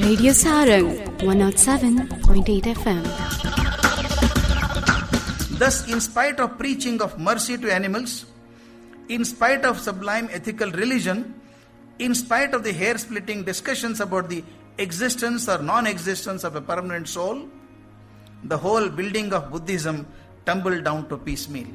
Radio Sarang 107.8 FM. Thus, in spite of preaching of mercy to animals, in spite of sublime ethical religion, in spite of the hair splitting discussions about the existence or non existence of a permanent soul, the whole building of Buddhism tumbled down to piecemeal.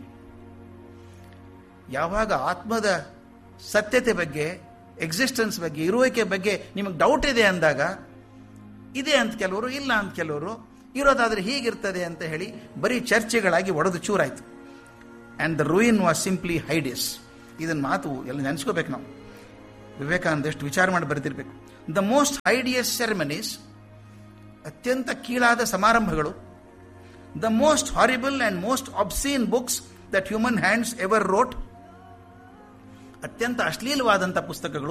ಯಾವಾಗ ಆತ್ಮದ ಸತ್ಯತೆ ಬಗ್ಗೆ existence ಬಗ್ಗೆ ಇರುವಿಕೆ ಬಗ್ಗೆ ನಿಮಗೆ doubt ಇದೆ ಅಂದಾಗ ಇದೆ ಅಂತ ಕೆಲವರು ಇಲ್ಲ ಅಂತ ಕೆಲವರು ಇರೋದಾದ್ರೆ ಹೀಗಿರ್ತದೆ ಅಂತ ಹೇಳಿ ಬರೀ ಚರ್ಚೆಗಳಾಗಿ ಒಡೆದು ಚೂರಾಯ್ತು and the ruin was simply hideous ಇದನ್ನ ಮಾತು ಎಲ್ಲ ನೆನೆಸ್ಕೋಬೇಕು ನಾವು ವಿವೇಕಾನಂದ ಎಷ್ಟು ವಿಚಾರ ಮಾಡಿ ಬರೆದಿರಬೇಕು ದ ಮೋಸ್ಟ್ ಹೈಡಿಯಸ್ ಸೆರೆಮನೀಸ್ ಅತ್ಯಂತ ಕೀಳಾದ ಸಮಾರಂಭಗಳು the most horrible and most obscene books that human hands ever wrote ಅತ್ಯಂತ ಅಶ್ಲೀಲವಾದಂಥ ಪುಸ್ತಕಗಳು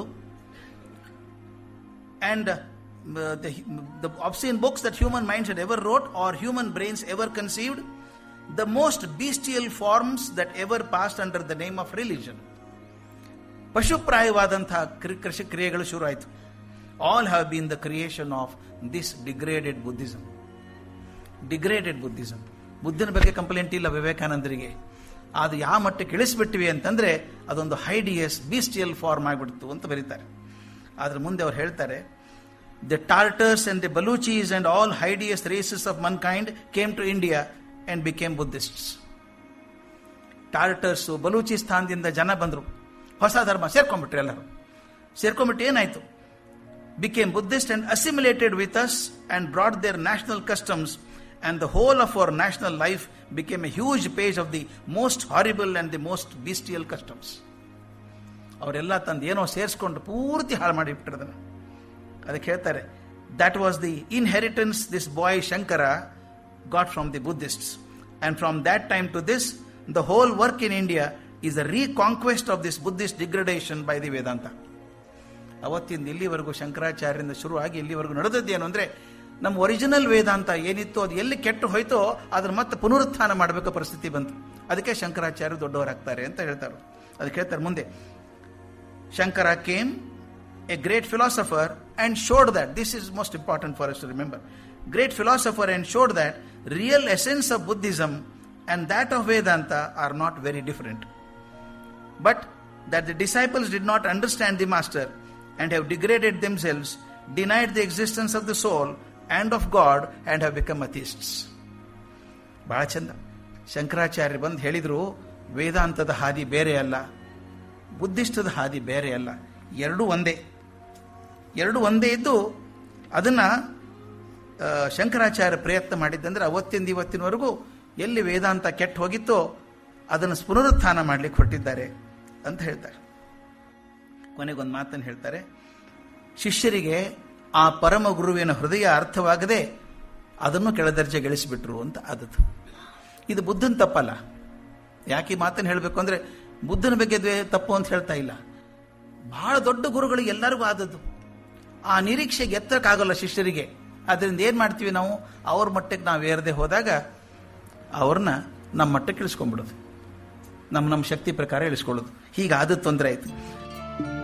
and the obscene books that human minds had ever wrote or human brains ever conceived, the most bestial forms that ever passed under the name of religion. ಪಶುಪ್ರಾಯವಾದಂತಹ ಕೃಷಿ ಕ್ರಿಯೆಗಳು ಶುರು ಆಯಿತು all have been the creation of this degraded Buddhism degraded Buddhism ಬುದ್ಧನ ಬಗ್ಗೆ complaint ಇಲ್ಲ ವಿವೇಕಾನಂದರಿಗೆ ಅದು ಯಾವ ಮಟ್ಟಕ್ಕೆ ಇಳಿಸ್ಬಿಟ್ಟಿವಿ ಅಂತಂದ್ರೆ ಅದೊಂದು ಹೈಡಿಯಸ್ ಬೀಸ್ಟಿಯಲ್ ಫಾರ್ಮ್ ಆಗಿಬಿಡ್ತು ಅಂತ ಬರೀತಾರೆ ಆದ್ರೆ ಮುಂದೆ ಅವ್ರು ಹೇಳ್ತಾರೆ the Tartars and the Baluchis and all hideous races of mankind came to India and became Buddhists. ಟಾರ್ಟರ್ಸು ಬಲೂಚಿಸ್ತಾನದಿಂದ ಜನ ಬಂದರು ಹೊಸ ಧರ್ಮ ಸೇರ್ಕೊಂಡ್ಬಿಟ್ರು ಎಲ್ಲರೂ ಸೇರ್ಕೊಂಡ್ಬಿಟ್ಟು ಏನಾಯ್ತು became Buddhist and assimilated with us and brought their national customs and the whole of our national life became a huge page of the most horrible and the most bestial customs ಅವರೆಲ್ಲ ತಂದು ಏನೋ ಸೇರಿಸ್ಕೊಂಡು ಪೂರ್ತಿ ಹಾಳು ಮಾಡಿಬಿಟ್ರು ಅದನ್ನು ಅದಕ್ಕೆ ಹೇಳ್ತಾರೆ that was the inheritance this boy Shankara got from the Buddhists and from that time to this the whole work in India is the reconquest of this Buddhist degradation by the Vedanta ಅವತ್ತಿಂದ ಇಲ್ಲಿವರೆಗೂ ಶಂಕರಾಚಾರ್ಯರಿಂದ ಶುರುವಾಗಿ ಇಲ್ಲಿವರೆಗೂ ನಡೆದದ್ದೇನು ಅಂದರೆ ನಮ್ಮ ಒರಿಜಿನಲ್ ವೇದಾಂತ ಏನಿತ್ತು ಅದು ಎಲ್ಲಿ ಕೆಟ್ಟು ಹೋಯ್ತೋ ಅದನ್ನ ಮತ್ತೆ ಪುನರುತ್ಥಾನ ಮಾಡಬೇಕು ಪರಿಸ್ಥಿತಿ ಬಂತು ಅದಕ್ಕೆ ಶಂಕರಾಚಾರ್ಯ ದೊಡ್ಡವರಾಗ್ತಾರೆ ಅಂತ ಹೇಳ್ತಾರೆ ಅದಕ್ಕೆ ಹೇಳ್ತಾರೆ ಮುಂದೆ Shankara came a great philosopher and showed that this is most important for us to remember great philosopher and showed that real essence of buddhism and that of vedanta are not very different but that the disciples did not understand the master and have degraded themselves denied the existence of the soul and of god and have become atheists ಬಹಳ ಚಂದ ಶಂಕರಾಚಾರ್ಯ ಬಂದು ಹೇಳಿದ್ರು ವೇದಾಂತದ ಹಾದಿ ಬೇರೆ ಅಲ್ಲ ಬುದ್ಧಿಷ್ಟದ ಹಾದಿ ಬೇರೆ ಅಲ್ಲ ಎರಡೂ ಒಂದೇ ಎರಡು ಒಂದೇ ಇದ್ದು ಅದನ್ನ ಶಂಕರಾಚಾರ್ಯ ಪ್ರಯತ್ನ ಮಾಡಿದ್ದಂದ್ರೆ ಅವತ್ತಿಂದ ಇವತ್ತಿನವರೆಗೂ ಎಲ್ಲಿ ವೇದಾಂತ ಕೆಟ್ಟು ಹೋಗಿತ್ತೋ ಅದನ್ನು ಪುನರುತ್ಥಾನ ಮಾಡಲಿಕ್ಕೆ ಹೊರಟಿದ್ದಾರೆ ಅಂತ ಹೇಳ್ತಾರೆ ಕೊನೆಗೊಂದು ಮಾತನ್ನು ಹೇಳ್ತಾರೆ ಶಿಷ್ಯರಿಗೆ ಆ ಪರಮ ಗುರುವಿನ ಹೃದಯ ಅರ್ಥವಾಗದೆ ಅದನ್ನು ಕೆಳದರ್ಜೆಗಳಿಸಿಬಿಟ್ರು ಅಂತ ಆದದ್ದು ಇದು ಬುದ್ಧನ ತಪ್ಪಲ್ಲ ಯಾಕೆ ಈ ಮಾತನ್ನು ಹೇಳಬೇಕು ಅಂದ್ರೆ ಬುದ್ಧನ ಬಗ್ಗೆ ತಪ್ಪು ಅಂತ ಹೇಳ್ತಾ ಇಲ್ಲ ಬಹಳ ದೊಡ್ಡ ಗುರುಗಳು ಎಲ್ಲರಿಗೂ ಆದದ್ದು ಆ ನಿರೀಕ್ಷೆಗೆ ಎತ್ತಕ್ಕಾಗಲ್ಲ ಶಿಷ್ಯರಿಗೆ ಅದರಿಂದ ಏನು ಮಾಡ್ತೀವಿ ನಾವು ಅವ್ರ ಮಟ್ಟಕ್ಕೆ ನಾವು ಏರದೆ ಹೋದಾಗ ಅವ್ರನ್ನ ನಮ್ಮ ಮಟ್ಟಕ್ಕೆ ಇಳಿಸ್ಕೊಂಡ್ಬಿಡೋದು ನಮ್ಮ ನಮ್ಮ ಶಕ್ತಿ ಪ್ರಕಾರ ಇಳಿಸ್ಕೊಳ್ಳೋದು ಹೀಗಾದ ತೊಂದರೆ ಆಯ್ತು